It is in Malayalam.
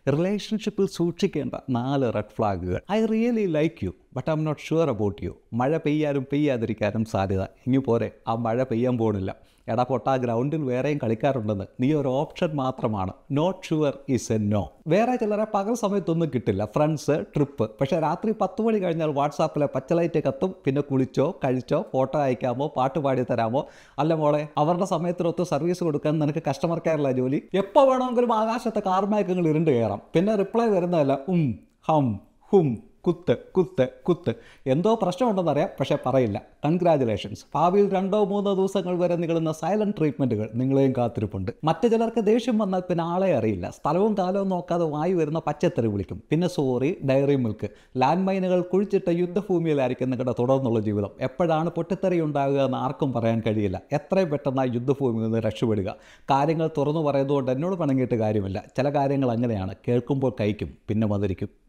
റിലേഷൻഷിപ്പിൽ സൂക്ഷിക്കേണ്ട നാല് റെഡ് ഫ്ലാഗുകൾ I really like you but I'm not sure about you മഴ പെയ്യാനും പെയ്യാതിരിക്കാനും സാധ്യത ഇനി പോരെ ആ മഴ പെയ്യാൻ പോണില്ല എടാ പൊട്ടാ ഗ്രൗണ്ടിൽ വേറെയും കളിക്കാറുണ്ടെന്ന് നീ ഒരു ഓപ്ഷൻ മാത്രമാണ് not sure is a no വേറെ ചിലരെ പകൽ സമയത്തൊന്നും കിട്ടില്ല ഫ്രണ്ട്സ് ട്രിപ്പ് പക്ഷേ രാത്രി പത്ത് മണി കഴിഞ്ഞാൽ വാട്സാപ്പിലെ പച്ചലൈറ്റ് കത്തും പിന്നെ കുളിച്ചോ കഴിച്ചോ ഫോട്ടോ അയക്കാമോ പാട്ട് പാടി തരാമോ അല്ല മോളെ അവരുടെ സമയത്തിനൊത്ത് സർവീസ് കൊടുക്കാൻ നിനക്ക് കസ്റ്റമർ കെയറില്ല ജോലി എപ്പോൾ വേണമെങ്കിലും ആകാശത്തെ കാർമേഘങ്ങൾ ഇരുണ്ട് കയറാം പിന്നെ റിപ്ലൈ വരുന്നതല്ല ഉം ഹം ഹും കുത്ത് കുത്ത് കുത്ത് എന്തോ പ്രശ്നമുണ്ടെന്നറിയാം പക്ഷേ പറയില്ല കൺഗ്രാജുലേഷൻസ് ഭാവിയിൽ രണ്ടോ മൂന്നോ ദിവസങ്ങൾ വരെ നീളുന്ന സൈലന്റ് ട്രീറ്റ്മെൻറ്റുകൾ നിങ്ങളെയും കാത്തിരിപ്പുണ്ട് മറ്റു ചിലർക്ക് ദേഷ്യം വന്നാൽ പിന്നെ ആളെ അറിയില്ല സ്ഥലവും കാലവും നോക്കാതെ വായി വരുന്ന പച്ചത്തറി വിളിക്കും പിന്നെ സോറി ഡയറി മിൽക്ക് ലാൻഡ് മൈനുകൾ കുഴിച്ചിട്ട യുദ്ധഭൂമിയിലായിരിക്കും നിങ്ങളുടെ തുടർന്നുള്ള ജീവിതം എപ്പോഴാണ് പൊട്ടിത്തെറി ഉണ്ടാകുക എന്ന് ആർക്കും പറയാൻ കഴിയില്ല എത്രയും പെട്ടെന്ന് ആ യുദ്ധഭൂമിയിൽ നിന്ന് രക്ഷപ്പെടുക കാര്യങ്ങൾ തുറന്നു പറയുന്നതുകൊണ്ട് എന്നോട് പണങ്ങിയിട്ട് കാര്യമില്ല ചില കാര്യങ്ങൾ അങ്ങനെയാണ് കേൾക്കുമ്പോൾ കഴിക്കും പിന്നെ മധുരിക്കും